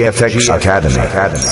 GFX Academy. Academy.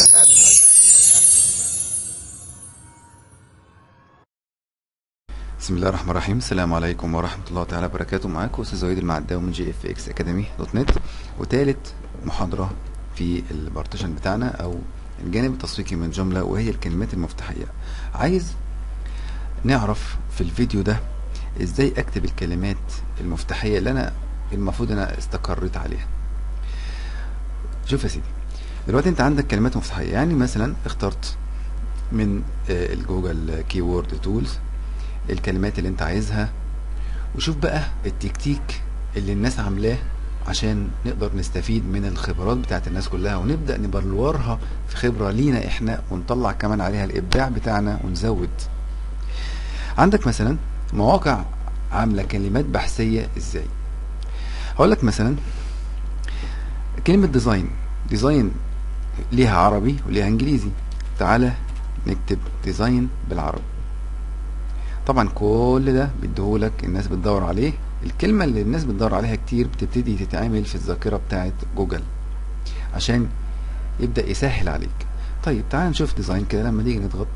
بسم الله الرحمن الرحيم السلام عليكم ورحمة الله تعالى وبركاته معاكم أستاذ وحيد المعداوي من جي اف اكس اكاديمي دوت نت وتالت محاضرة في البارتيشن بتاعنا أو الجانب التسويقي من الجملة وهي الكلمات المفتاحية عايز نعرف في الفيديو ده ازاي اكتب الكلمات المفتاحية اللي انا المفروض انا استقريت عليها شوف يا سيدي دلوقتي انت عندك كلمات مفتاحية يعني مثلا اخترت من آه، الجوجل كيورد تولز الكلمات اللي انت عايزها وشوف بقى التكتيك اللي الناس عاملاه عشان نقدر نستفيد من الخبرات بتاعت الناس كلها ونبدأ نبلورها في خبرة لينا احنا ونطلع كمان عليها الابداع بتاعنا ونزود عندك مثلا مواقع عاملة كلمات بحثية ازاي هقول لك مثلا كلمة ديزاين ديزاين ليها عربي وليها انجليزي تعالى نكتب ديزاين بالعربي طبعا كل ده بيديهولك الناس بتدور عليه الكلمة اللي الناس بتدور عليها كتير بتبتدي تتعمل في الذاكرة بتاعت جوجل عشان يبدأ يسهل عليك طيب تعال نشوف ديزاين كده لما نيجي نضغط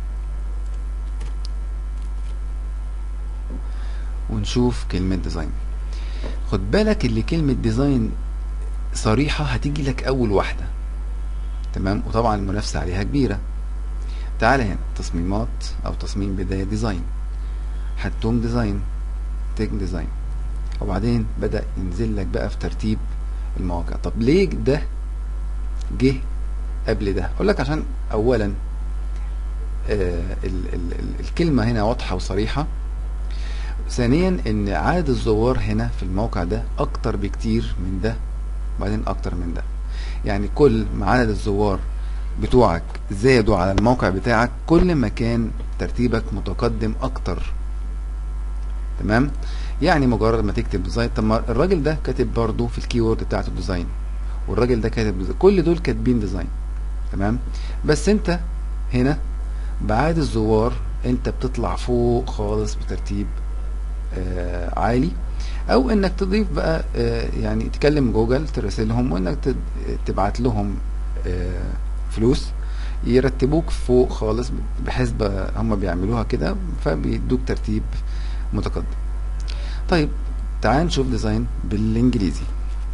ونشوف كلمة ديزاين خد بالك اللي كلمة ديزاين صريحة هتيجي لك أول واحدة تمام وطبعا المنافسة عليها كبيرة تعال هنا تصميمات أو تصميم بداية ديزاين حتوم ديزاين تك ديزاين وبعدين بدأ ينزل لك بقى في ترتيب المواقع طب ليه ده جه قبل ده اقول لك عشان اولا آه ال ال ال الكلمة هنا واضحة وصريحة ثانيا ان عدد الزوار هنا في الموقع ده اكتر بكتير من ده وبعدين اكتر من ده يعني كل ما عدد الزوار بتوعك زادوا على الموقع بتاعك كل ما كان ترتيبك متقدم اكتر تمام يعني مجرد ما تكتب ديزاين طب ما الراجل ده كاتب برضه في الكيورد بتاعته ديزاين والراجل ده كاتب ديزاين كل دول كاتبين ديزاين تمام بس انت هنا بعد الزوار انت بتطلع فوق خالص بترتيب آه عالي او انك تضيف بقى آه يعني تكلم جوجل ترسلهم وانك تد- تبعت لهم آه فلوس يرتبوك فوق خالص بحيث بقى هم بيعملوها كده فبيدوك ترتيب متقدم طيب تعال نشوف ديزاين بالانجليزي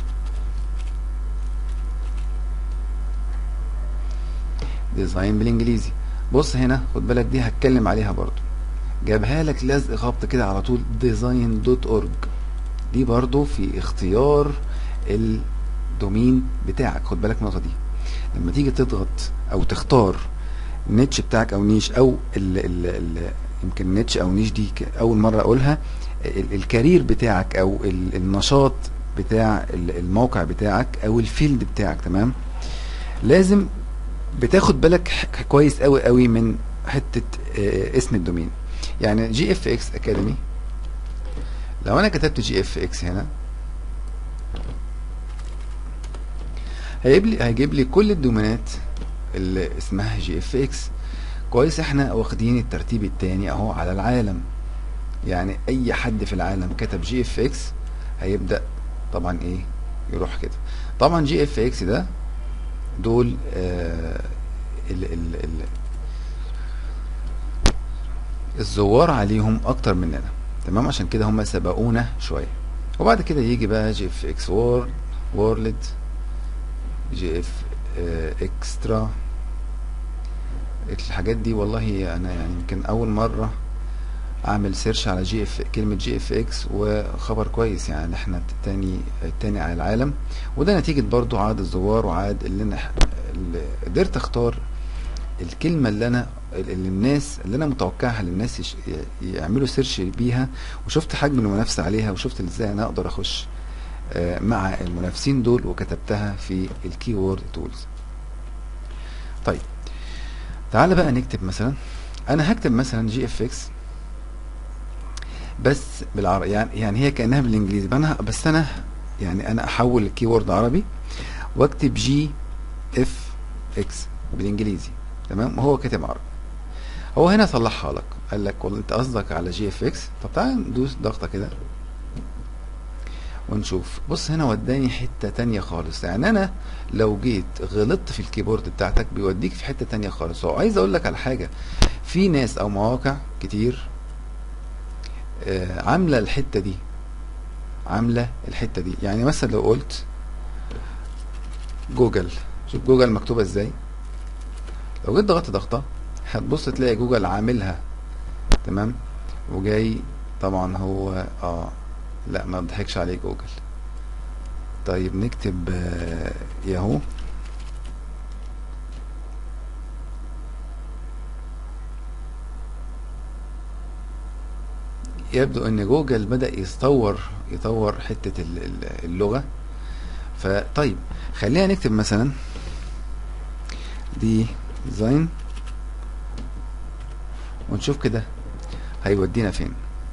ديزاين بالانجليزي بص هنا خد بالك دي هتكلم عليها برضو جابها لك لزق خبط كده على طول ديزاين دوت اورج دي برضو في اختيار الدومين بتاعك خد بالك من النقطه دي لما تيجي تضغط او تختار النيتش بتاعك او نيش او ال ال ال يمكن نيتش او نيش دي ك- اول مره اقولها ال- الكارير بتاعك او ال- النشاط بتاع ال- الموقع بتاعك او الفيلد بتاعك تمام لازم بتاخد بالك ح- كويس قوي قوي من حته آه، اسم الدومين يعني جي اف اكس اكاديمي لو انا كتبت جي اف اكس هنا هيجيب لي هيجيب لي كل الدومينات اللي اسمها جي اف اكس كويس احنا واخدين الترتيب التاني اهو على العالم يعني اي حد في العالم كتب جي اف اكس هيبدا طبعا ايه يروح كده طبعا جي اف اكس ده دول آه ال ال ال الزوار عليهم اكتر مننا تمام عشان كده هم سبقونا شويه وبعد كده يجي بقى جي اف اكس وورد وورلد جي اف اكسترا الحاجات دي والله انا يعني يمكن اول مره اعمل سيرش على جي اف كلمه جي اف اكس وخبر كويس يعني احنا تاني تاني على العالم وده نتيجه برضو عدد الزوار وعدد اللي انا اللي قدرت اختار الكلمه اللي انا اللي الناس اللي انا متوقعها للناس يش- يعملوا سيرش بيها وشفت حجم المنافسه عليها وشفت ازاي انا اقدر اخش آه، مع المنافسين دول وكتبتها في الكيورد تولز طيب تعال بقى نكتب مثلا انا هكتب مثلا جي اف اكس بس بالعربي يعني يعني هي كانها بالانجليزي بس انا بس انا يعني انا احول الكيورد عربي واكتب جي اف اكس بالانجليزي تمام وهو كاتب عربي هو هنا صلحها لك قال لك والله انت قصدك على جي اف اكس طب تعال ندوس ضغطه كده ونشوف بص هنا وداني حتة تانية خالص يعني انا لو جيت غلطت في الكيبورد بتاعتك بيوديك في حتة تانية خالص وعايز اقول لك على حاجة في ناس او مواقع كتير آه، عاملة الحتة دي عاملة الحتة دي يعني مثلا لو قلت جوجل شوف جوجل مكتوبة ازاي لو جيت ضغطت ضغطة هتبص تلاقي جوجل عاملها تمام وجاي طبعا هو اه لا ما ضحكش عليه جوجل طيب نكتب آه، ياهو يبدو ان جوجل بدأ يتطور يطور حتة ال- ال- اللغة فطيب خلينا نكتب مثلا دي ديزاين ونشوف كده هيودينا فين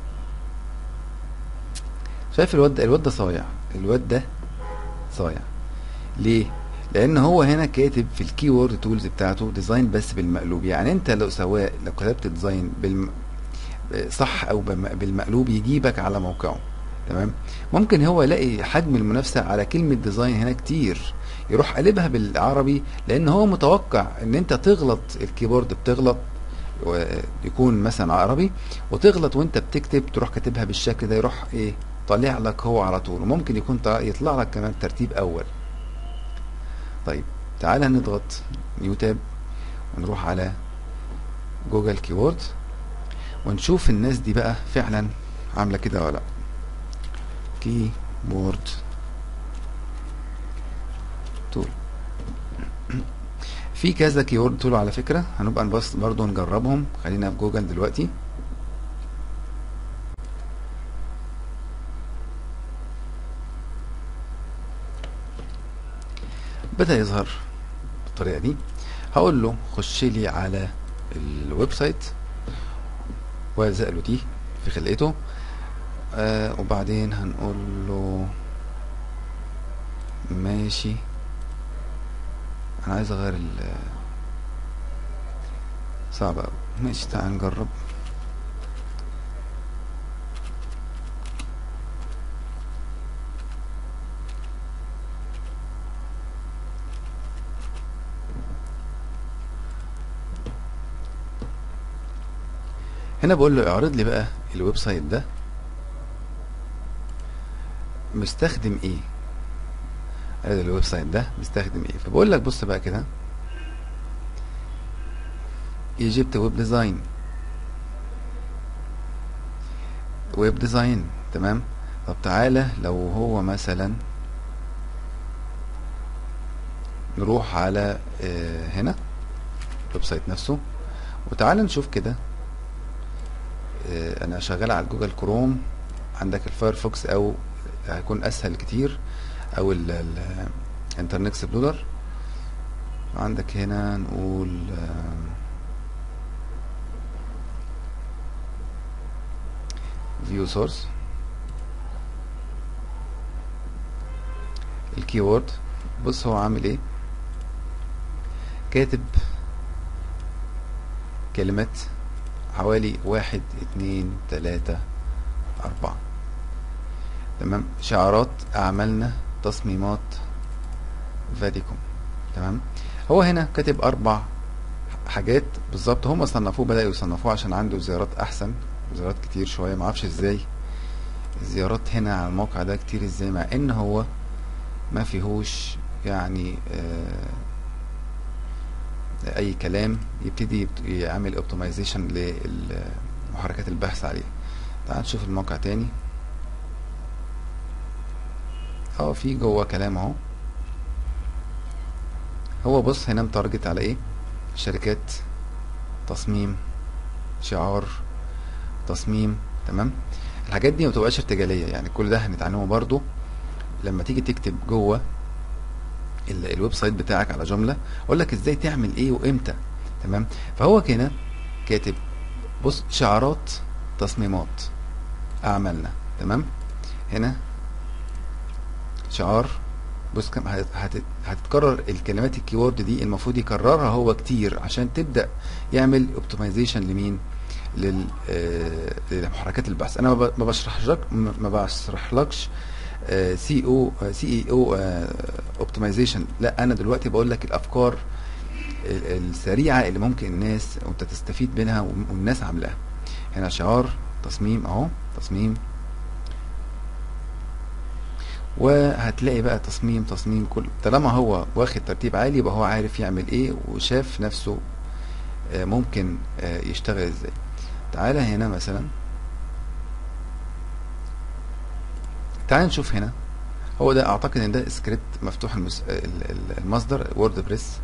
شايف الواد ده الواد ده صايع الواد ده صايع ليه لان هو هنا كاتب في الكيورد تولز بتاعته ديزاين بس بالمقلوب يعني انت لو سواء لو كتبت ديزاين بالم... صح او بم- بالمقلوب يجيبك على موقعه تمام ممكن هو يلاقي حجم المنافسه على كلمه ديزاين هنا كتير يروح قلبها بالعربي لان هو متوقع ان انت تغلط الكيبورد بتغلط ويكون مثلا عربي وتغلط وانت بتكتب تروح كاتبها بالشكل ده يروح ايه طالع لك هو على طول وممكن يكون طا- يطلع لك كمان ترتيب اول طيب تعالى نضغط نيو تاب ونروح على جوجل كيورد ونشوف الناس دي بقى فعلا عامله كده ولا لا كيبورد تول في كذا كيورد تول على فكره هنبقى نبص برضو نجربهم خلينا في جوجل دلوقتي بدأ يظهر بالطريقة دي هقول له خش لي على الويب سايت والزق له دي في خلقته آه وبعدين هنقول له ماشي انا عايز اغير ال صعب اوي ماشي تعال نجرب هنا بقول له اعرض لي بقى الويب سايت ده مستخدم ايه ادي الويب سايت ده مستخدم ايه فبقول لك بص بقى كده ايجيبت ويب ديزاين ويب ديزاين تمام طب تعالى لو هو مثلا نروح على آه، هنا الويب سايت نفسه وتعالى نشوف كده آه، انا شغال على جوجل كروم عندك الفايرفوكس او هيكون اسهل كتير او ال- ال- الانترنت اكسبلورر عندك هنا نقول فيو سورس الكيورد بص هو عامل ايه كاتب كلمات حوالي واحد اتنين تلاتة أربعة تمام شعارات أعمالنا تصميمات فاديكوم تمام هو هنا كاتب أربع حاجات بالظبط هم صنفوه بدأوا يصنفوه عشان عنده زيارات أحسن زيارات كتير شوية معرفش ازاي الزيارات هنا على الموقع ده كتير ازاي مع ان هو ما فيهوش يعني آه اي كلام يبتدي يبت- يعمل اوبتمايزيشن لمحركات البحث عليه تعال نشوف الموقع تاني اه في جوه كلام اهو هو بص هنا متارجت على ايه شركات تصميم شعار تصميم تمام الحاجات دي ما بتبقاش ارتجاليه يعني كل ده هنتعلمه برضو لما تيجي تكتب جوه ال- الويب سايت بتاعك على جمله اقول لك ازاي تعمل ايه وامتى تمام فهو كده كاتب بص شعارات تصميمات اعمالنا تمام هنا شعار بص كم هت- هت- هتتكرر الكلمات الكيورد دي المفروض يكررها هو كتير عشان تبدا يعمل اوبتمايزيشن لمين لل آه، لمحركات البحث انا ما ب- ما بشرحلك ما بشرحلكش سي او سي اي او اوبتمايزيشن لا انا دلوقتي بقول لك الافكار ال- السريعه اللي ممكن الناس وانت تستفيد منها والناس عاملاها هنا شعار تصميم اهو تصميم وهتلاقي بقى تصميم تصميم كل طالما هو واخد ترتيب عالي يبقى هو عارف يعمل ايه وشاف نفسه آه، ممكن آه، يشتغل ازاي تعالى هنا مثلا تعال نشوف هنا هو ده اعتقد ان ده سكريبت مفتوح المس... ال- ال- المصدر وورد بريس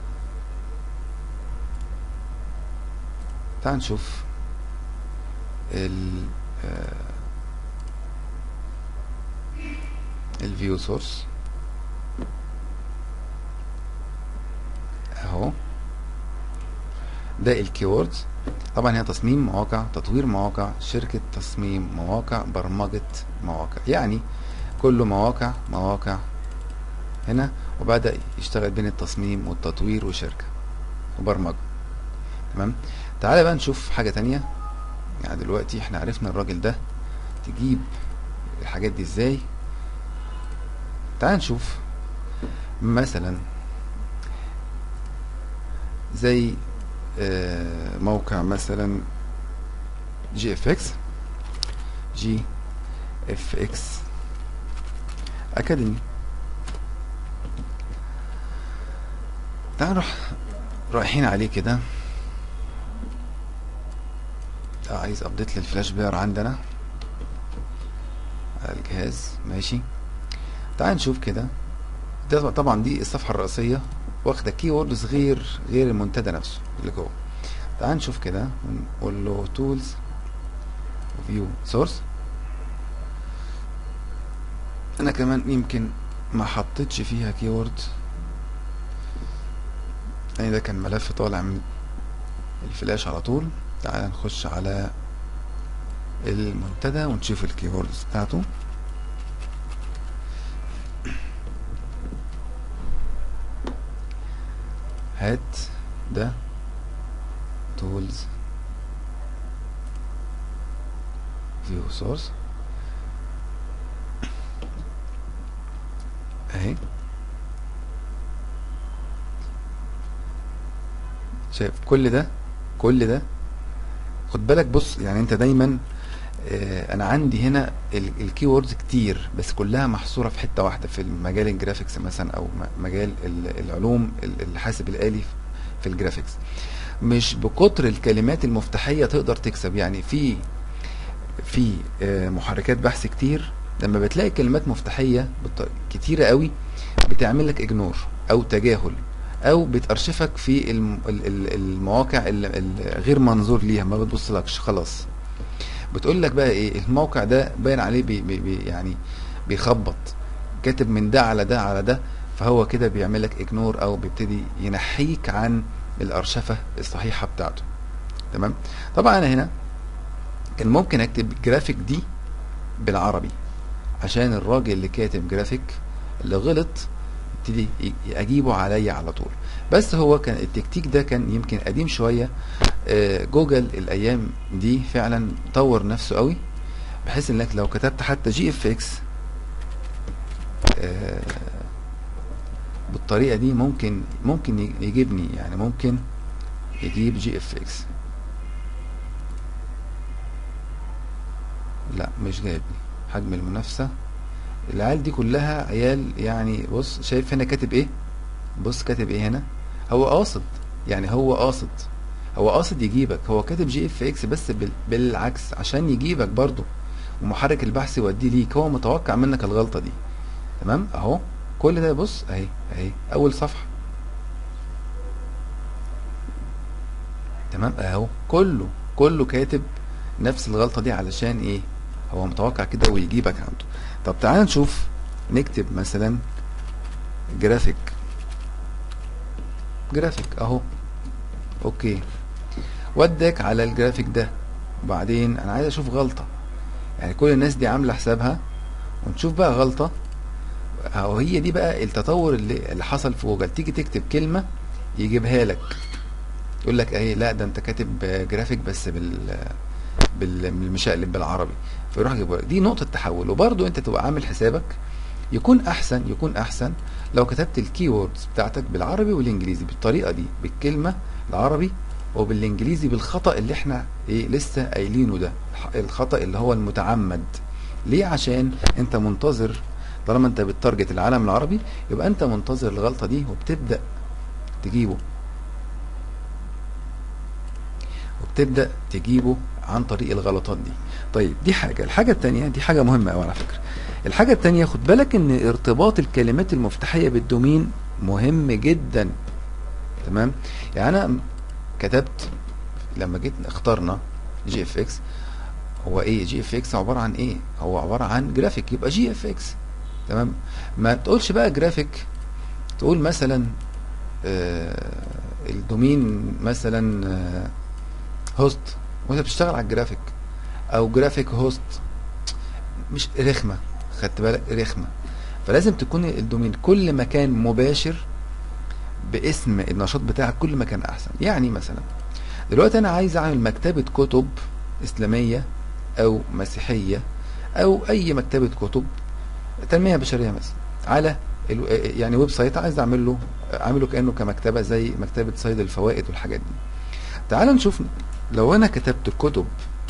تعال نشوف ال الفيو سورس اهو ده الكيوردز طبعا هي تصميم مواقع تطوير مواقع شركة تصميم مواقع برمجة مواقع يعني كله مواقع مواقع هنا وبدأ يشتغل بين التصميم والتطوير وشركة وبرمجة تمام تعالى بقى نشوف حاجة تانية يعني دلوقتي احنا عرفنا الراجل ده تجيب الحاجات دي ازاي تعال نشوف مثلا زي آه، موقع مثلا جي اف اكس جي اف اكس اكاديمي تعال نروح رايحين عليه كده ده عايز ابديت للفلاش بلاير عندنا على الجهاز ماشي تعال نشوف كده ده طبعا دي الصفحه الرئيسيه واخده كي ووردز غير غير المنتدى نفسه اللي جوه تعال نشوف كده ونقول له تولز فيو سورس انا كمان يمكن ما حطيتش فيها كي وورد يعني ده كان ملف طالع من الفلاش على طول تعال نخش على المنتدى ونشوف الكي ووردز بتاعته هات ده تولز فيو سورس اهي شايف كل ده كل ده خد بالك بص يعني انت دايما آه، انا عندي هنا الكي ووردز كتير بس كلها محصوره في حته واحده في مجال الجرافيكس مثلا او م- مجال ال- العلوم ال- الحاسب الالي في الجرافيكس مش بكتر الكلمات المفتاحيه تقدر تكسب يعني في في آه، محركات بحث كتير لما بتلاقي كلمات مفتاحيه بط- كتيره قوي بتعمل لك اجنور او تجاهل او بتارشفك في الم- ال- ال- المواقع الغير منظور ليها ما بتبصلكش خلاص بتقول لك بقى ايه الموقع ده باين عليه بي بي بي يعني بيخبط كاتب من ده على ده على ده فهو كده بيعمل لك اجنور او بيبتدي ينحيك عن الارشفه الصحيحه بتاعته تمام طبعا انا هنا كان ممكن اكتب جرافيك دي بالعربي عشان الراجل اللي كاتب جرافيك اللي غلط يبتدي ي- اجيبه عليا على طول بس هو كان التكتيك ده كان يمكن قديم شويه آه، جوجل الايام دي فعلا طور نفسه قوي بحيث انك لو كتبت حتى جي اف اكس بالطريقه دي ممكن ممكن ي- يجيبني يعني ممكن يجيب جي اف اكس لا مش جايبني حجم المنافسه العيال دي كلها عيال يعني بص شايف هنا كاتب ايه بص كاتب ايه هنا هو قاصد يعني هو قاصد هو قاصد يجيبك هو كاتب جي اف اكس بس بال- بالعكس عشان يجيبك برضو ومحرك البحث يوديه ليك هو متوقع منك الغلطة دي تمام اهو كل ده بص اهي اهي اول صفحة تمام اهو كله كله كاتب نفس الغلطة دي علشان ايه هو متوقع كده ويجيبك عنده طب تعال نشوف نكتب مثلا جرافيك جرافيك اهو اوكي ودك على الجرافيك ده وبعدين انا عايز اشوف غلطة يعني كل الناس دي عاملة حسابها ونشوف بقى غلطة اهو هي دي بقى التطور اللي, اللي حصل في جوجل تيجي تكتب كلمة يجيبها لك يقول لك اهي لا ده انت كاتب جرافيك بس بال بال- بالمشقلب بالعربي فيروح يجيبه لك دي نقطه تحول وبرده انت تبقى عامل حسابك يكون احسن يكون احسن لو كتبت الكي ووردز بتاعتك بالعربي والانجليزي بالطريقه دي بالكلمه العربي وبالانجليزي بالخطا اللي احنا ايه لسه قايلينه ده الح- الخطا اللي هو المتعمد ليه عشان انت منتظر طالما انت بتارجت العالم العربي يبقى انت منتظر الغلطه دي وبتبدا تجيبه وبتبدا تجيبه عن طريق الغلطات دي طيب دي حاجه الحاجه التانية دي حاجه مهمه قوي على فكره الحاجه التانية خد بالك ان ارتباط الكلمات المفتاحيه بالدومين مهم جدا تمام يعني انا كتبت لما جيت اخترنا جي اف اكس هو ايه جي اف اكس عباره عن ايه هو عباره عن جرافيك يبقى جي اف اكس تمام ما تقولش بقى جرافيك تقول مثلا آه الدومين مثلا آه هوست وانت بتشتغل على الجرافيك او جرافيك هوست مش رخمه خدت بالك رخمه فلازم تكون الدومين كل ما كان مباشر باسم النشاط بتاعك كل ما كان احسن يعني مثلا دلوقتي انا عايز اعمل مكتبه كتب اسلاميه او مسيحيه او اي مكتبه كتب تنميه بشريه مثلا على ال- يعني ويب سايت عايز اعمل له اعمله كانه كمكتبه زي مكتبه صيد الفوائد والحاجات دي تعال نشوف لو انا كتبت كتب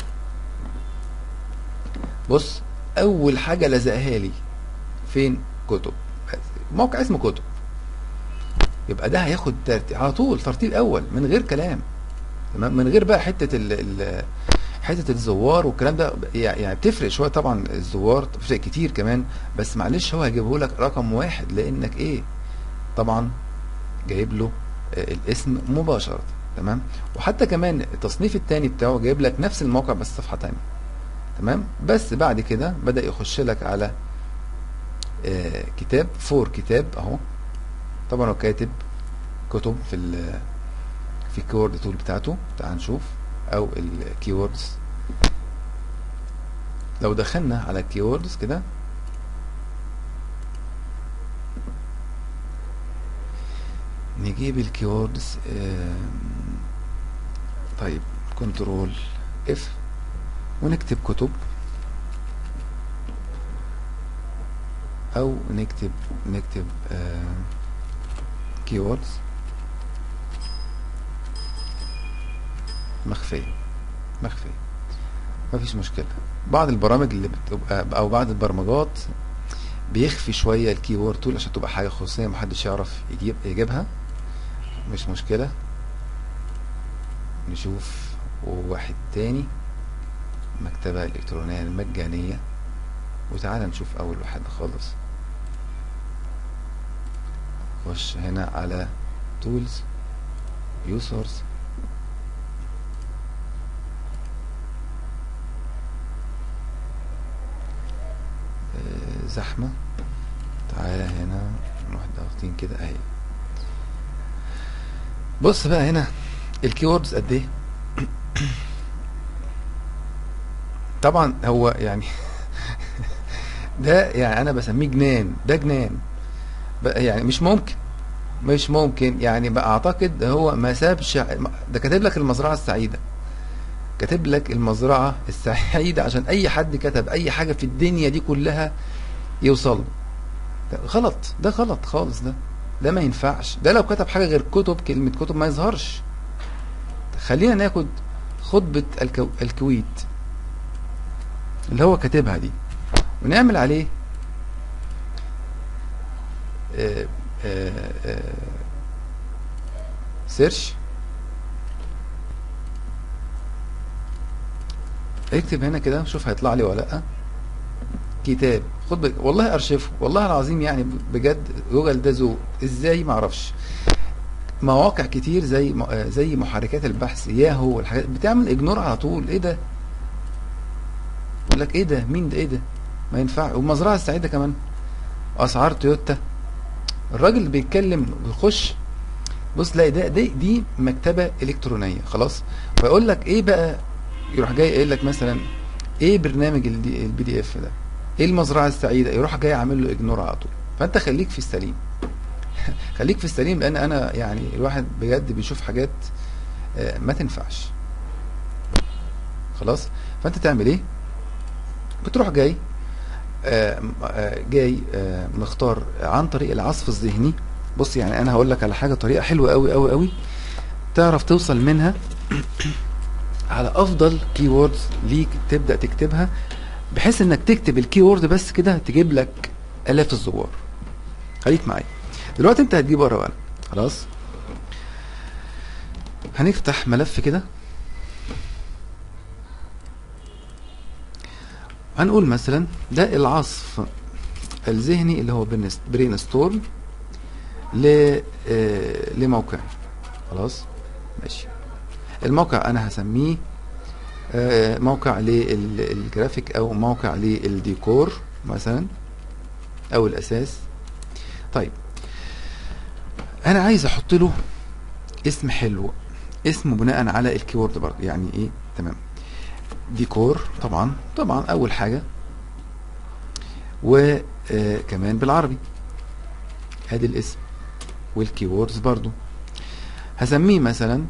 بص اول حاجه لزقها لي فين كتب موقع اسمه كتب يبقى ده هياخد ترتيب على طول ترتيب اول من غير كلام تمام من غير بقى حته ال ال حته الزوار والكلام ده يعني بتفرق شويه طبعا الزوار بتفرق كتير كمان بس معلش هو هيجيبه لك رقم واحد لانك ايه طبعا جايب له آه، الاسم مباشره تمام وحتى كمان التصنيف التاني بتاعه جايب لك نفس الموقع بس صفحه تانية تمام بس بعد كده بدا يخش لك على آه، كتاب فور كتاب اهو طبعا هو كاتب كتب في ال في الكيورد تول بتاعته تعال نشوف او الكيوردز لو دخلنا على الكيوردز كده نجيب الكيوردز آم، طيب كنترول اف ونكتب كتب او نكتب نكتب كيوردز مخفية مخفية مفيش مشكلة بعض البرامج اللي بتبقى او بعض البرمجات بيخفي شوية الكيورد تول عشان تبقى حاجة خصوصية محدش يعرف يجيب يجيبها مش مشكلة نشوف واحد تاني مكتبة إلكترونية مجانية وتعالى نشوف أول واحد خالص خش هنا على تولز يوسرز زحمة تعالى هنا نروح ضاغطين كده اهي بص بقى هنا الكيوردز قد ايه طبعا هو يعني ده يعني انا بسميه جنان ده جنان بقى يعني مش ممكن مش ممكن يعني بقى اعتقد هو ما سابش ده كاتب لك المزرعه السعيده كاتب لك المزرعه السعيده عشان اي حد كتب اي حاجه في الدنيا دي كلها يوصل ده غلط ده غلط خالص ده ده ما ينفعش ده لو كتب حاجه غير كتب كلمه كتب ما يظهرش خلينا ناخد خطبه الكو... الكويت اللي هو كاتبها دي ونعمل عليه آه آه آه سيرش اكتب هنا كده شوف هيطلع لي ولا لا كتاب خد بك. والله ارشفه والله العظيم يعني بجد جوجل ده ذوق ازاي ما اعرفش مواقع كتير زي زي محركات البحث ياهو والحاجات بتعمل اجنور على طول ايه ده يقول لك ايه ده مين ده ايه ده ما ينفع والمزرعه السعيده كمان اسعار تويوتا الراجل اللي بيتكلم بيخش بص لا ده دي دي مكتبه الكترونيه خلاص فيقول لك ايه بقى يروح جاي قايل لك مثلا ايه برنامج البي دي اف ده ايه المزرعه السعيده يروح جاي عامل له اجنور على طول فانت خليك في السليم خليك في السليم لان انا يعني الواحد بجد بيشوف حاجات ما تنفعش خلاص فانت تعمل ايه بتروح جاي آه، آه، جاي آه، مختار عن طريق العصف الذهني بص يعني انا هقول لك على حاجه طريقه حلوه قوي قوي قوي تعرف توصل منها على افضل كي ووردز ليك تبدا تكتبها بحيث انك تكتب الكي وورد بس كده تجيب لك الاف الزوار خليك معايا دلوقتي انت هتجيب ورقه وقلم خلاص هنفتح ملف كده هنقول مثلا ده العصف الذهني اللي هو برين ستورم ل آه، لموقع خلاص ماشي الموقع انا هسميه آه، موقع للجرافيك او موقع للديكور مثلا او الاساس طيب انا عايز احط له اسم حلو اسمه بناء على الكيورد برضه يعني ايه تمام ديكور طبعا طبعا اول حاجه وكمان بالعربي ادي الاسم والكيوردز برضو هسميه مثلا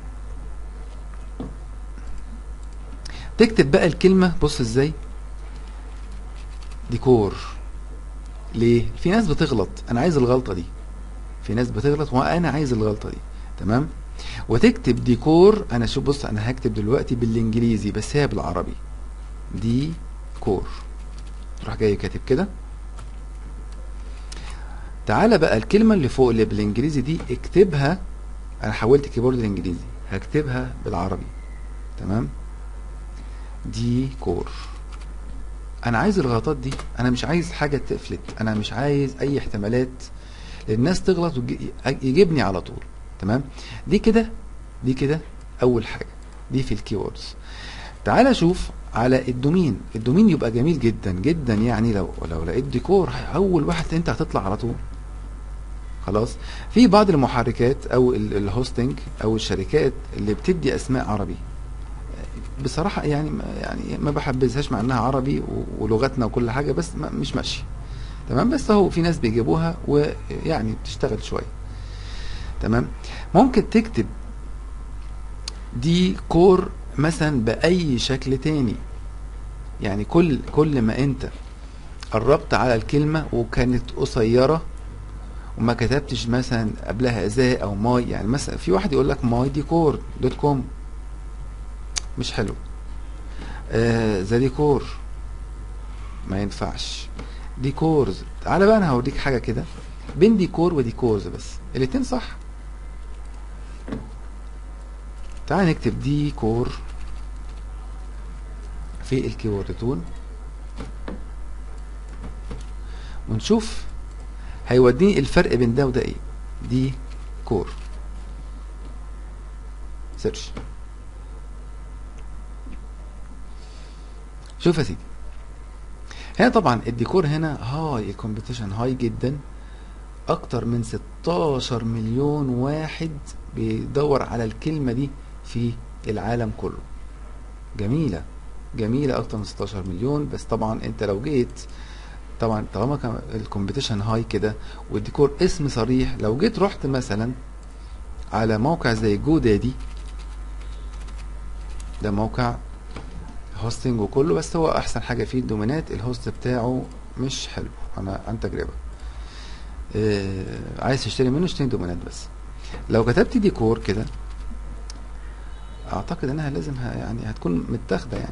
تكتب بقى الكلمة بص ازاي ديكور ليه في ناس بتغلط انا عايز الغلطة دي في ناس بتغلط وانا عايز الغلطة دي تمام وتكتب ديكور انا شوف بص انا هكتب دلوقتي بالانجليزي بس هي بالعربي دي كور تروح جاي كاتب كده تعالى بقى الكلمة اللي فوق اللي بالانجليزي دي اكتبها انا حولت كيبورد الانجليزي هكتبها بالعربي تمام دي كور انا عايز الغلطات دي انا مش عايز حاجة تفلت انا مش عايز اي احتمالات للناس تغلط ويجيبني على طول تمام دي كده دي كده اول حاجة دي في الكيوردز تعال شوف على الدومين الدومين يبقى جميل جدا جدا يعني لو لو لقيت ديكور اول واحد انت هتطلع على طول خلاص في بعض المحركات او ال- الهوستنج او الشركات اللي بتدي اسماء عربي بصراحة يعني ما يعني ما بحبذهاش مع انها عربي و- ولغتنا وكل حاجة بس ما مش ماشي تمام بس هو في ناس بيجيبوها ويعني بتشتغل شوية تمام ممكن تكتب دي كور مثلا بأي شكل تاني يعني كل كل ما انت قربت على الكلمة وكانت قصيرة وما كتبتش مثلا قبلها ذا او ماي يعني مثلا في واحد يقول لك ماي ديكور دوت كوم مش حلو آه ذا ديكور ما ينفعش ديكورز تعالى بقى انا هوريك حاجه كده بين ديكور وديكورز بس الاتنين صح تعال نكتب ديكور في الكيورد تول ونشوف هيوديني الفرق بين ده وده ايه دي كور سيرش شوف يا سيدي هنا طبعا الديكور هنا هاي الكومبيتيشن هاي جدا اكتر من 16 مليون واحد بيدور على الكلمة دي في العالم كله جميلة جميلة اكتر من 16 مليون بس طبعا انت لو جيت طبعا طالما كان الكومبيتيشن هاي كده والديكور اسم صريح لو جيت رحت مثلا على موقع زي جو دادي ده موقع هوستنج وكله بس هو احسن حاجه فيه الدومينات الهوست بتاعه مش حلو انا عن تجربه آه عايز تشتري منه اشتري دومينات بس لو كتبت ديكور كده اعتقد انها لازم ه- يعني هتكون متاخده يعني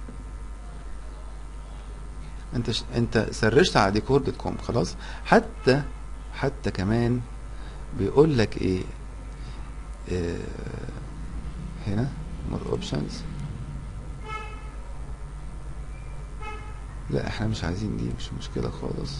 انت ش... انت سرشت على ديكور دوت كوم خلاص حتى حتى كمان بيقول لك ايه آه هنا مور اوبشنز لا احنا مش عايزين دي مش مشكلة خالص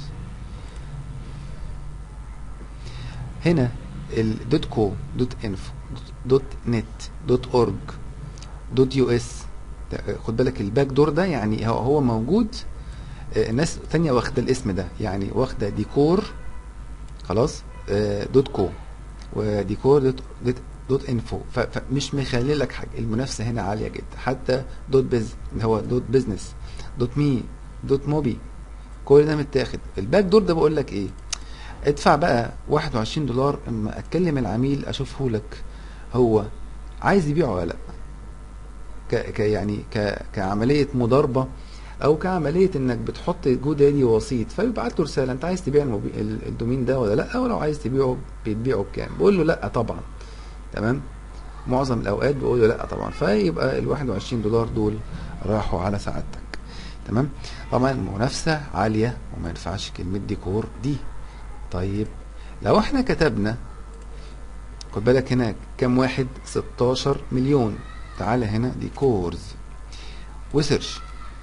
هنا الدوت كو دوت انفو دوت نت دوت اورج دوت يو اس خد بالك الباك دور ده يعني هو هو موجود آه، ناس تانية واخدة الاسم ده يعني واخدة ديكور خلاص آه، دوت كو وديكور دوت دوت, دوت انفو ف- فمش مخلي لك حاجة المنافسة هنا عالية جدا حتى دوت بيز اللي هو دوت بيزنس دوت مي دوت موبي كل ده متاخد الباك دور ده بقول لك ايه ادفع بقى 21 دولار اما اتكلم العميل اشوفه لك هو عايز يبيعه ولا لا ك ك يعني ك كعمليه مضاربه او كعمليه انك بتحط جو دادي وسيط فبيبعت له رساله انت عايز تبيع الموبي... ال- الدومين ده ولا لا ولو عايز تبيعه بتبيعه بكام بقول له لا طبعا تمام معظم الاوقات بقول له لا طبعا فيبقى ال 21 دولار دول راحوا على سعادتك تمام طبعا المنافسه عاليه وما ينفعش كلمه ديكور دي طيب لو احنا كتبنا خد بالك هناك كام واحد 16 مليون تعالى هنا ديكورز وسيرش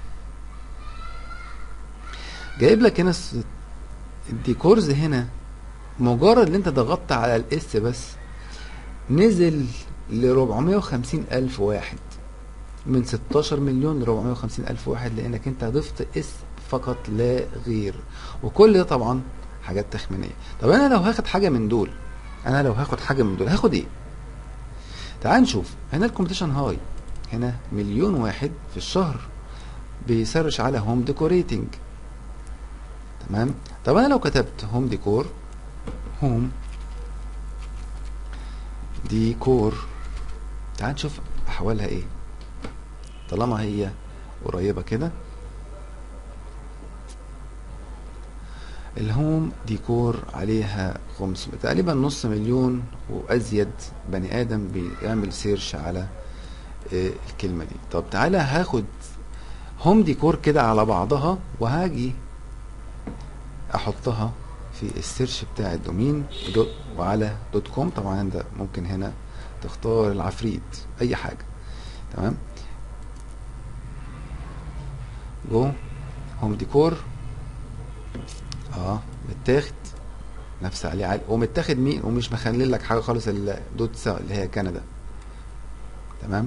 جايب لك هنا الس- الديكورز هنا مجرد ان انت ضغطت على الاس بس نزل ل 450 الف واحد من 16 مليون ل 450 الف واحد لانك انت ضفت اس فقط لا غير وكل ده طبعا حاجات تخمينيه طب انا لو هاخد حاجه من دول انا لو هاخد حاجه من دول هاخد ايه تعال نشوف هنا الكومبيتيشن هاي هنا مليون واحد في الشهر بيسرش على هوم ديكوريتنج تمام طب انا لو كتبت هوم ديكور هوم ديكور تعال نشوف احوالها ايه طالما هي قريبة كده الهوم ديكور عليها 500 تقريبا نص مليون وازيد بني ادم بيعمل سيرش على آه، الكلمة دي طب تعالى هاخد هوم ديكور كده على بعضها وهاجي احطها في السيرش بتاع الدومين دوت وعلى دوت كوم طبعا انت ممكن هنا تختار العفريت اي حاجه تمام جو هوم ديكور اه متاخد نفس عليه عالي ومتاخد مين ومش مخلل لك حاجه خالص الدوت سا اللي هي كندا تمام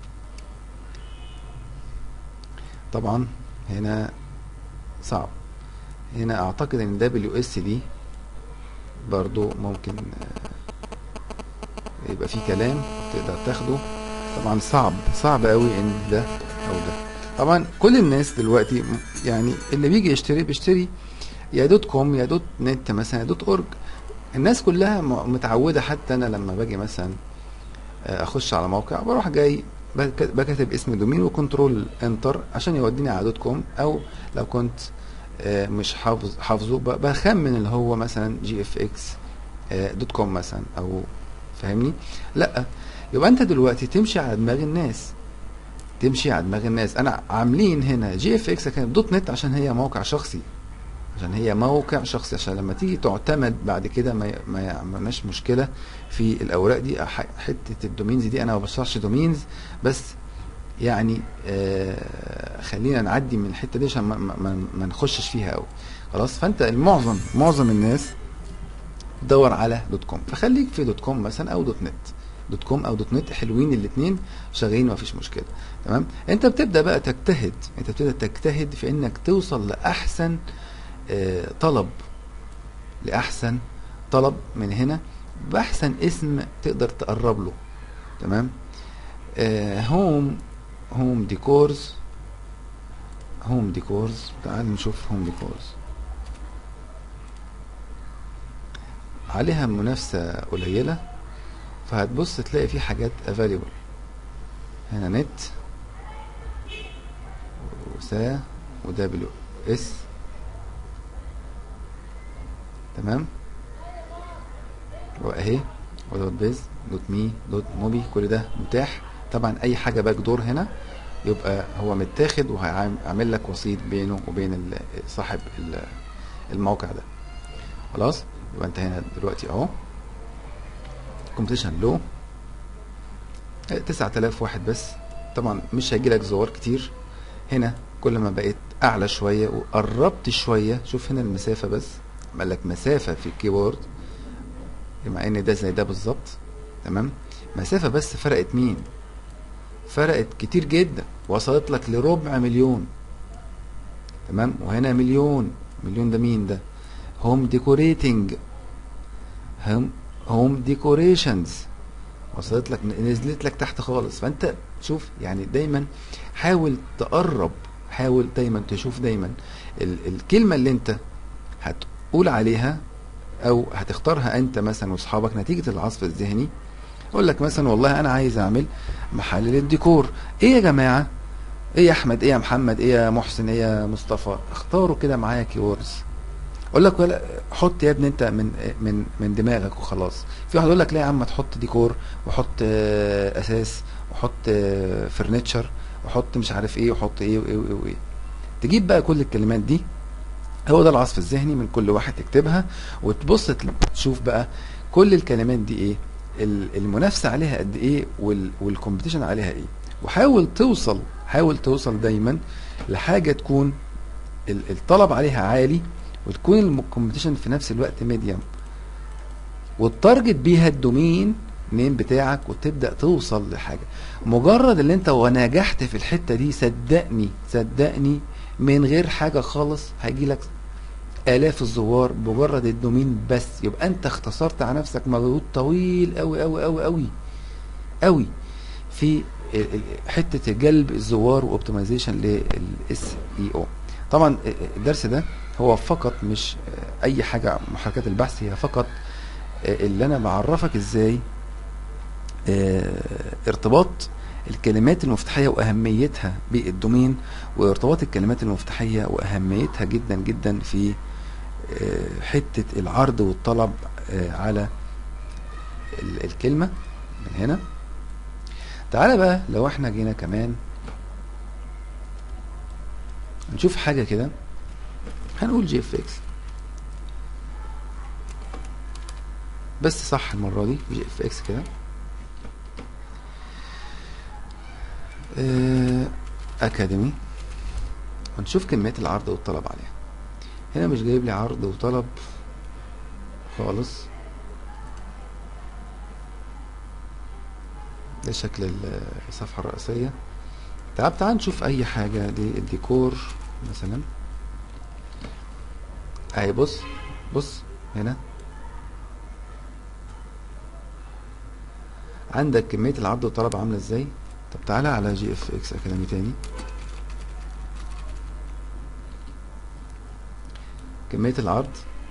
طبعا هنا صعب هنا اعتقد ان دبليو اس دي برضو ممكن آه، يبقى في كلام تقدر تاخده طبعا صعب صعب قوي ان ده او ده طبعا كل الناس دلوقتي م- يعني اللي بيجي يشتري بيشتري يا دوت كوم يا دوت نت مثلا يا دوت اورج الناس كلها م- متعوده حتى انا لما باجي مثلا آه، اخش على موقع بروح جاي بك- بكتب اسم دومين وكنترول انتر عشان يوديني على دوت كوم او لو كنت آه، مش حافظ حافظه ب- بخمن اللي هو مثلا جي اف اكس دوت كوم مثلا او فاهمني لا يبقى انت دلوقتي تمشي على دماغ الناس تمشي على دماغ الناس انا عاملين هنا جي اف اكس كانت دوت نت عشان هي موقع شخصي عشان هي موقع شخصي عشان لما تيجي تعتمد بعد كده ما ي- ما يعملناش مشكله في الاوراق دي أح- حته الدومينز دي انا ما بشرحش دومينز بس يعني آه خلينا نعدي من الحته دي عشان ما, ما, ما- ما نخشش فيها قوي خلاص فانت المعظم معظم الناس تدور على دوت كوم فخليك في دوت كوم مثلا او دوت نت دوت كوم او دوت نت حلوين الاثنين شغالين ما فيش مشكله تمام انت بتبدا بقى تجتهد انت بتبدا تجتهد في انك توصل لاحسن آه، طلب لاحسن طلب من هنا باحسن اسم تقدر تقرب له تمام هوم هوم ديكورز هوم ديكورز تعال نشوف هوم ديكورز عليها منافسة قليلة فهتبص تلاقي في حاجات افيليبل هنا نت وسا ودبليو اس تمام واهي ودوت بيز دوت مي دوت موبي كل ده متاح طبعا اي حاجه باك دور هنا يبقى هو متاخد وهيعمل لك وسيط بينه وبين ال- صاحب ال- الموقع ده خلاص يبقى انت هنا دلوقتي اهو كومبيتيشن لو 9000 واحد بس طبعا مش هيجي لك زوار كتير هنا كل ما بقيت اعلى شويه وقربت شويه شوف هنا المسافه بس عمل لك مسافه في الكيبورد مع ان ده زي ده بالظبط تمام مسافه بس فرقت مين فرقت كتير جدا وصلت لك لربع مليون تمام وهنا مليون مليون ده مين ده هوم ديكوريتنج هوم هوم ديكوريشنز وصلت لك نزلت لك تحت خالص فانت شوف يعني دايما حاول تقرب حاول دايما تشوف دايما ال الكلمه اللي انت هتقول عليها او هتختارها انت مثلا واصحابك نتيجه العصف الذهني اقول لك مثلا والله انا عايز اعمل محل للديكور ايه يا جماعه ايه يا احمد ايه يا محمد ايه يا محسن ايه يا مصطفى اختاروا كده معايا كيوردز اقول لك ولا حط يا ابني انت من من من دماغك وخلاص في واحد يقول لك لا يا عم تحط ديكور وحط آه، اساس وحط آه، فرنتشر وحط مش عارف ايه وحط ايه وايه وايه, وإيه. تجيب بقى كل الكلمات دي هو ده العصف الذهني من كل واحد تكتبها وتبص تل- تشوف بقى كل الكلمات دي ايه ال- المنافسه عليها قد ايه وال- والكومبيتيشن عليها ايه وحاول توصل حاول توصل دايما لحاجه تكون ال- الطلب عليها عالي وتكون الكومبيتيشن في نفس الوقت ميديم وتارجت بيها الدومين نيم بتاعك وتبدا توصل لحاجه مجرد اللي انت ونجحت في الحته دي صدقني صدقني من غير حاجه خالص هيجي لك الاف الزوار بمجرد الدومين بس يبقى انت اختصرت على نفسك مجهود طويل قوي قوي قوي قوي قوي في ال- ال- حته جلب الزوار واوبتمايزيشن للاس اي او طبعا الدرس ده هو فقط مش اي حاجه محركات البحث هي فقط اللي انا بعرفك ازاي آه، ارتباط الكلمات المفتاحيه واهميتها بالدومين وارتباط الكلمات المفتاحيه واهميتها جدا جدا في آه، حته العرض والطلب آه، على ال- الكلمه من هنا تعالى بقى لو احنا جينا كمان نشوف حاجه كده هنقول جي اف اكس بس صح المره دي جي اف اكس كده آه، اكاديمي ونشوف كميات العرض والطلب عليها هنا مش جايب لي عرض وطلب خالص ده شكل ال- الصفحة الرئيسية تعال تعال نشوف أي حاجة للديكور مثلا أهي بص بص هنا عندك كمية العرض والطلب عاملة ازاي طب تعالى على جي اف اكس اكاديمي تاني كمية العرض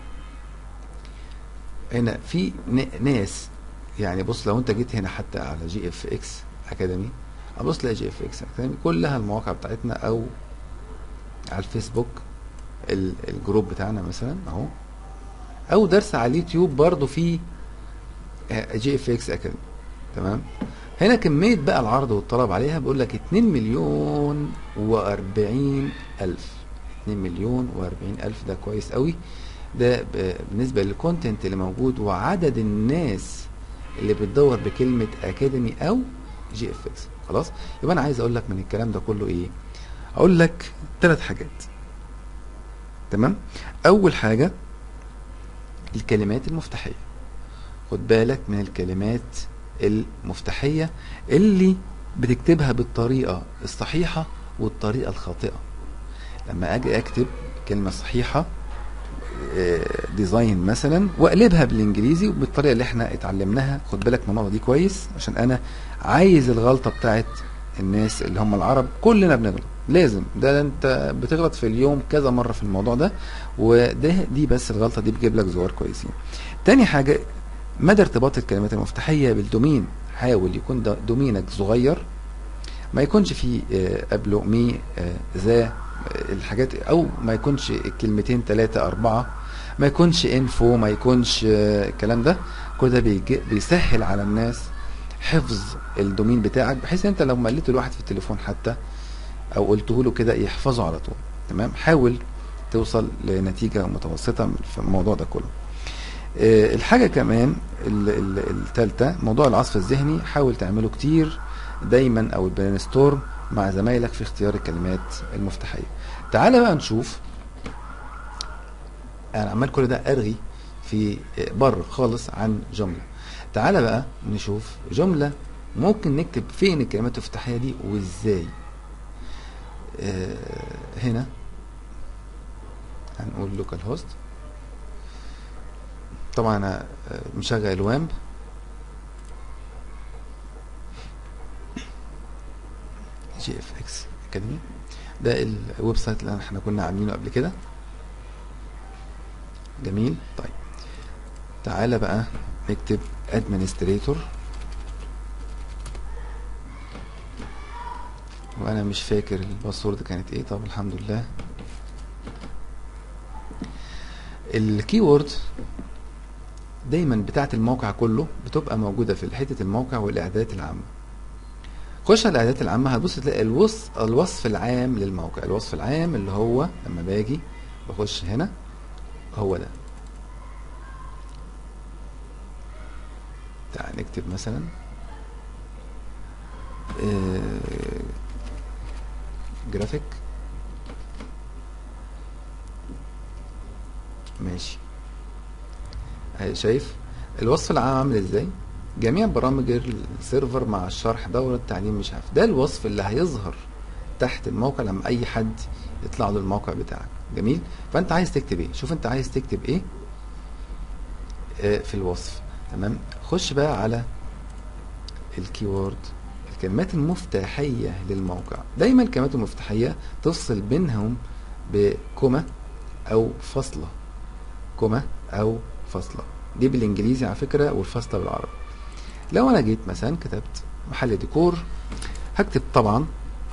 هنا في ن- ناس يعني بص لو انت جيت هنا حتى على جي اف اكس اكاديمي ابص تلاقي جي اف اكس اكاديمي كلها المواقع بتاعتنا او على الفيسبوك ال- الجروب بتاعنا مثلا اهو او درس على اليوتيوب برضو في جي اف اكس اكاديمي تمام هنا كمية بقى العرض والطلب عليها بيقول لك 2 مليون و40 ألف 2 مليون و40 ألف ده كويس قوي ده ب- بالنسبة للكونتنت اللي موجود وعدد الناس اللي بتدور بكلمة أكاديمي أو جي اف اكس خلاص يبقى أنا عايز أقول لك من الكلام ده كله إيه أقول لك ثلاث حاجات تمام أول حاجة الكلمات المفتاحية خد بالك من الكلمات المفتاحية اللي بتكتبها بالطريقة الصحيحة والطريقة الخاطئة لما اجي اكتب كلمة صحيحة آه، ديزاين مثلا واقلبها بالانجليزي وبالطريقة اللي احنا اتعلمناها خد بالك من النقطة دي كويس عشان انا عايز الغلطة بتاعت الناس اللي هم العرب كلنا بنغلط لازم ده انت بتغلط في اليوم كذا مرة في الموضوع ده وده دي بس الغلطة دي بتجيب لك زوار كويسين تاني حاجة مدى ارتباط الكلمات المفتاحية بالدومين حاول يكون ده دومينك صغير ما يكونش فيه آه، قبله مي آه، ذا آه، الحاجات او ما يكونش الكلمتين ثلاثة أربعة ما يكونش انفو ما يكونش آه، الكلام ده كل ده بيجي- بيسهل على الناس حفظ الدومين بتاعك بحيث انت لو مليته الواحد في التليفون حتى او قلته له كده يحفظه على طول تمام حاول توصل لنتيجة متوسطة في الموضوع ده كله آه، الحاجة كمان ال- ال- التالتة موضوع العصف الذهني حاول تعمله كتير دايما او البرين ستورم مع زمايلك في اختيار الكلمات المفتاحية تعال بقى نشوف انا عمال كل ده ارغي في آه، بره خالص عن جملة تعال بقى نشوف جملة ممكن نكتب فين الكلمات المفتاحية دي وازاي آه، هنا هنقول لوكال هوست طبعا انا آه، مشغل الوامب جي اف اكس اكاديمي ده الويب سايت اللي احنا كنا عاملينه قبل كده جميل طيب تعالى بقى نكتب ادمنستريتور وانا مش فاكر الباسورد كانت ايه طب الحمد لله الكيورد دايما بتاعت الموقع كله بتبقى موجودة في حتة الموقع والإعدادات العامة خش على الإعدادات العامة هتبص تلاقي الوصف الوصف العام للموقع الوصف العام اللي هو لما باجي بخش هنا هو ده تعال نكتب مثلا آه، جرافيك ماشي أهي شايف الوصف العام عامل ازاي جميع برامج السيرفر مع الشرح دورة التعليم مش عارف ده الوصف اللي هيظهر تحت الموقع لما اي حد يطلع له الموقع بتاعك جميل فانت عايز تكتب ايه شوف انت عايز تكتب ايه آه، في الوصف تمام خش بقى على الكيورد الكلمات المفتاحية للموقع دايما الكلمات المفتاحية تفصل بينهم بكوما او فاصلة كوما او فاصلة دي بالانجليزي على فكرة والفاصلة بالعربي لو انا جيت مثلا كتبت محل ديكور هكتب طبعا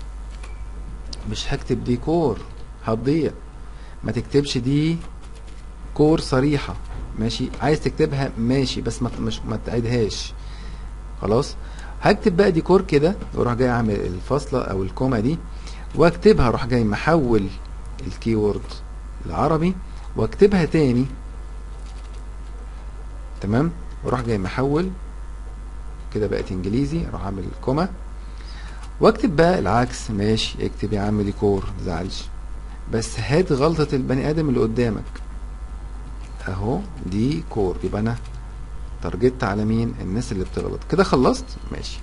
مش هكتب ديكور هتضيع ما تكتبش دي كور صريحة ماشي عايز تكتبها ماشي بس ما مش ما تعيدهاش خلاص هكتب بقى ديكور كده واروح جاي اعمل الفاصلة او الكوما دي واكتبها اروح جاي محول الكيورد العربي واكتبها تاني تمام واروح جاي محول كده بقت انجليزي اروح اعمل كوما واكتب بقى العكس ماشي اكتب يا عم ديكور متزعلش بس هات غلطة البني ادم اللي قدامك اهو دي كور يبقى انا تارجت على مين الناس اللي بتغلط كده خلصت ماشي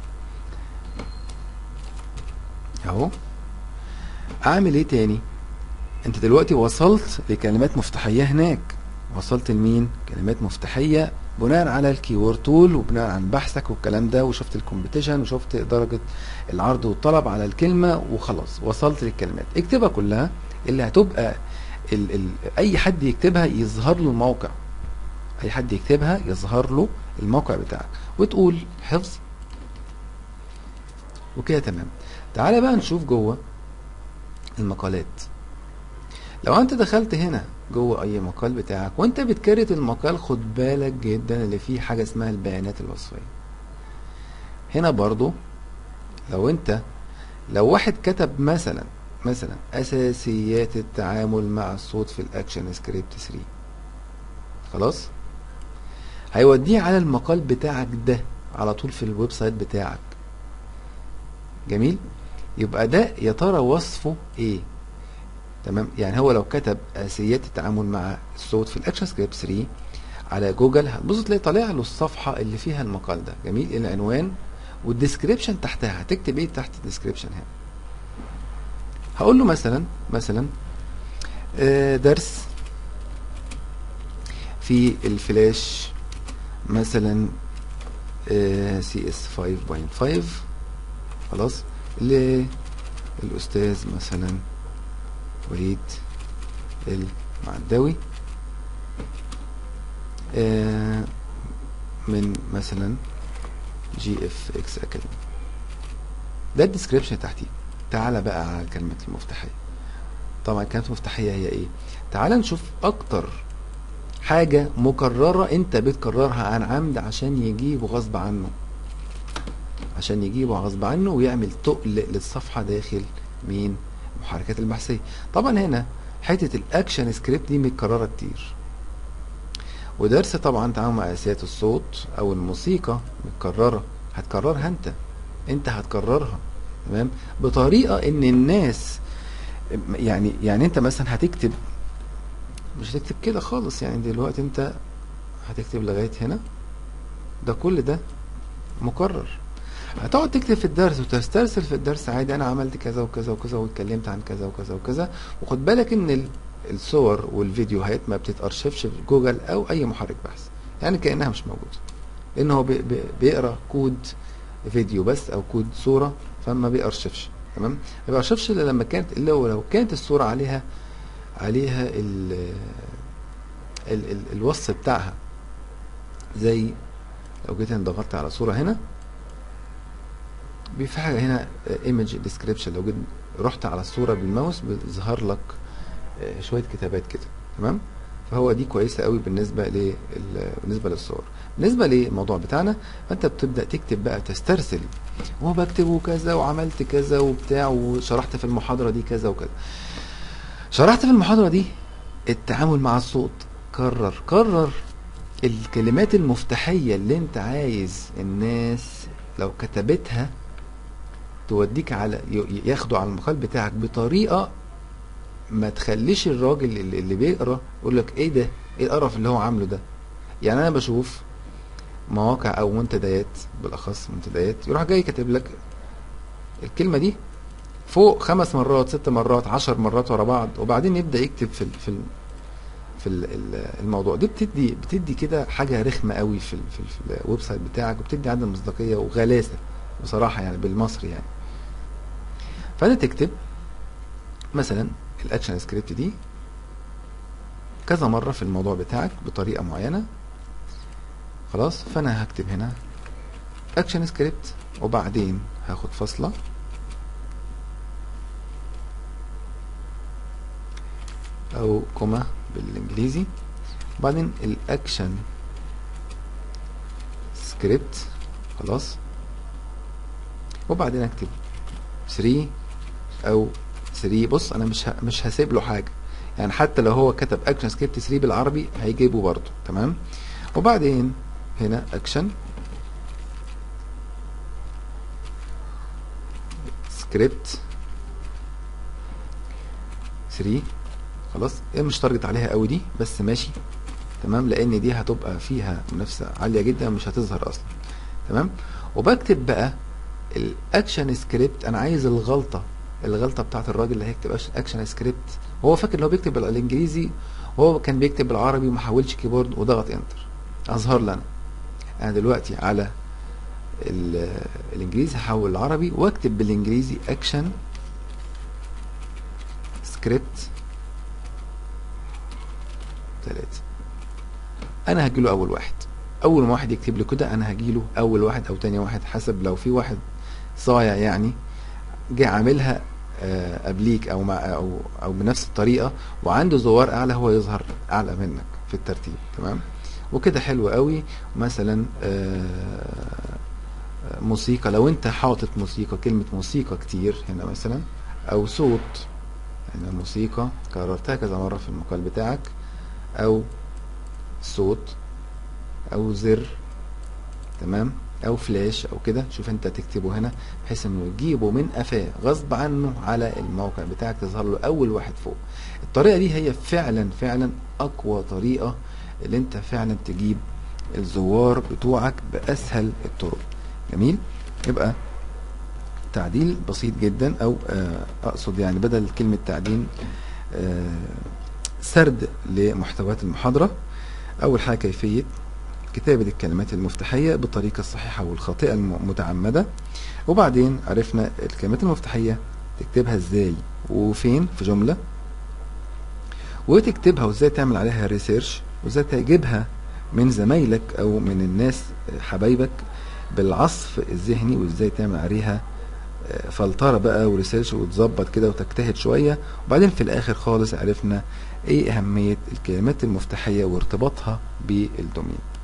اهو اعمل ايه تاني انت دلوقتي وصلت لكلمات مفتاحية هناك وصلت لمين كلمات مفتاحية بناء على الكيورد تول وبناء عن بحثك والكلام ده وشفت الكومبيتيشن وشفت درجة العرض والطلب على الكلمة وخلاص وصلت للكلمات اكتبها كلها اللي هتبقى ال ال اي حد يكتبها يظهر له الموقع اي حد يكتبها يظهر له الموقع بتاعك وتقول حفظ وكده تمام تعالى بقى نشوف جوه المقالات لو انت دخلت هنا جوه اي مقال بتاعك وانت بتكرت المقال خد بالك جدا اللي فيه حاجه اسمها البيانات الوصفيه هنا برضو لو انت لو واحد كتب مثلا مثلا اساسيات التعامل مع الصوت في الاكشن سكريبت 3 خلاص هيوديه على المقال بتاعك ده على طول في الويب سايت بتاعك جميل يبقى ده يا ترى وصفه ايه تمام يعني هو لو كتب اساسيات التعامل مع الصوت في الاكشن سكريبت 3 على جوجل هتبص تلاقي طالع له الصفحه اللي فيها المقال ده جميل العنوان والديسكريبشن تحتها هتكتب ايه تحت الديسكريبشن هنا هقول له مثلا مثلا آه، درس في الفلاش مثلا سي اس 5.5 خلاص للاستاذ مثلا وليد المعداوي آه، من مثلا جي اف اكس اكاديمي ده الديسكريبشن تحتيه تعالى بقى على الكلمات المفتاحيه طبعا الكلمات المفتاحيه هي ايه تعالى نشوف اكتر حاجة مكررة انت بتكررها عن عمد عشان يجيبه غصب عنه عشان يجيبه غصب عنه ويعمل تقل للصفحة داخل مين المحركات البحثية طبعا هنا حتة الاكشن سكريبت دي متكررة كتير ودرس طبعا تعامل مع اساسيات الصوت او الموسيقى متكررة هتكررها انت انت هتكررها تمام بطريقة ان الناس يعني يعني انت مثلا هتكتب مش هتكتب كده خالص يعني دلوقتي انت هتكتب لغاية هنا ده كل ده مكرر هتقعد تكتب في الدرس وتسترسل في الدرس عادي انا عملت كذا وكذا وكذا واتكلمت عن كذا وكذا وكذا وخد بالك ان ال- الصور والفيديوهات ما بتتارشفش في جوجل او اي محرك بحث يعني كانها مش موجوده لان هو بي- بي- بيقرا كود فيديو بس او كود صوره فما بيأرشفش تمام ما بيأرشفش الا لما كانت الا لو كانت الصوره عليها عليها ال ال ال الوصف بتاعها زي لو جيت انا ضغطت على صورة هنا بي- في حاجه هنا ايمج ديسكريبشن لو جيت رحت على الصوره بالماوس بيظهر لك آه، شويه كتابات كده تمام فهو دي كويسه قوي بالنسبه لل بالنسبه للصور بالنسبه للموضوع بتاعنا فانت بتبدا تكتب بقى تسترسل وبكتب كذا وعملت كذا وبتاع وشرحت في المحاضره دي كذا وكذا شرحت في المحاضره دي التعامل مع الصوت كرر كرر الكلمات المفتاحيه اللي انت عايز الناس لو كتبتها توديك على ي- ياخدوا على المقال بتاعك بطريقه ما تخليش الراجل اللي اللي بيقرا يقول لك ايه ده ايه القرف اللي هو عامله ده يعني انا بشوف مواقع او منتديات بالاخص منتديات يروح جاي كاتب لك الكلمه دي فوق خمس مرات ست مرات عشر مرات ورا بعض وبعدين يبدا يكتب في ال في ال في ال- ال- الموضوع دي بتدي بتدي كده حاجه رخمه قوي في ال في, ال في الويب سايت بتاعك وبتدي عدم مصداقيه وغلاسه بصراحه يعني بالمصري يعني فانت تكتب مثلا الاكشن سكريبت دي كذا مره في الموضوع بتاعك بطريقه معينه خلاص فانا هكتب هنا اكشن سكريبت وبعدين هاخد فاصله او كوما بالانجليزي وبعدين الاكشن سكريبت خلاص وبعدين اكتب 3 او 3 بص انا مش ه... مش هسيب له حاجه يعني حتى لو هو كتب اكشن سكريبت 3 بالعربي هيجيبه برضه تمام وبعدين هنا اكشن سكريبت 3 خلاص ايه مش تارجت عليها قوي دي بس ماشي تمام لان دي هتبقى فيها منافسه عاليه جدا مش هتظهر اصلا تمام وبكتب بقى الاكشن سكريبت انا عايز الغلطه الغلطه بتاعت الراجل اللي هيكتب أكش- اكشن سكريبت وهو فاكر ان هو بيكتب بالانجليزي وهو كان بيكتب بالعربي وما حولش كيبورد وضغط انتر اظهر لنا انا دلوقتي على ال- الانجليزي هحول العربي واكتب بالانجليزي اكشن سكريبت ثلاثة انا هجيله اول واحد اول ما واحد يكتب لي كده انا هجيله اول واحد او تاني واحد حسب لو في واحد صايع يعني جه عاملها آه، قبليك او مع او او بنفس الطريقه وعنده زوار اعلى هو يظهر اعلى منك في الترتيب تمام وكده حلو قوي مثلا آه، موسيقى لو انت حاطط موسيقى كلمه موسيقى كتير هنا مثلا او صوت هنا موسيقى كررتها كذا مره في المقال بتاعك او صوت او زر تمام او فلاش او كده شوف انت تكتبه هنا بحيث انه تجيبه من قفاه غصب عنه على الموقع بتاعك تظهر له اول واحد فوق الطريقه دي هي فعلا فعلا اقوى طريقه اللي انت فعلا تجيب الزوار بتوعك باسهل الطرق جميل يبقى تعديل بسيط جدا او آه، اقصد يعني بدل كلمه تعديل آه، سرد لمحتويات المحاضره اول حاجه كيفيه كتابة الكلمات المفتاحية بالطريقة الصحيحة والخاطئة المتعمدة وبعدين عرفنا الكلمات المفتاحية تكتبها ازاي وفين في جملة وتكتبها وازاي تعمل عليها ريسيرش وازاي تجيبها من زمايلك او من الناس حبايبك بالعصف الذهني وازاي تعمل عليها آه، فلترة بقى وريسيرش وتظبط كده وتجتهد شوية وبعدين في الاخر خالص عرفنا ايه اهمية الكلمات المفتاحية وارتباطها بالدومين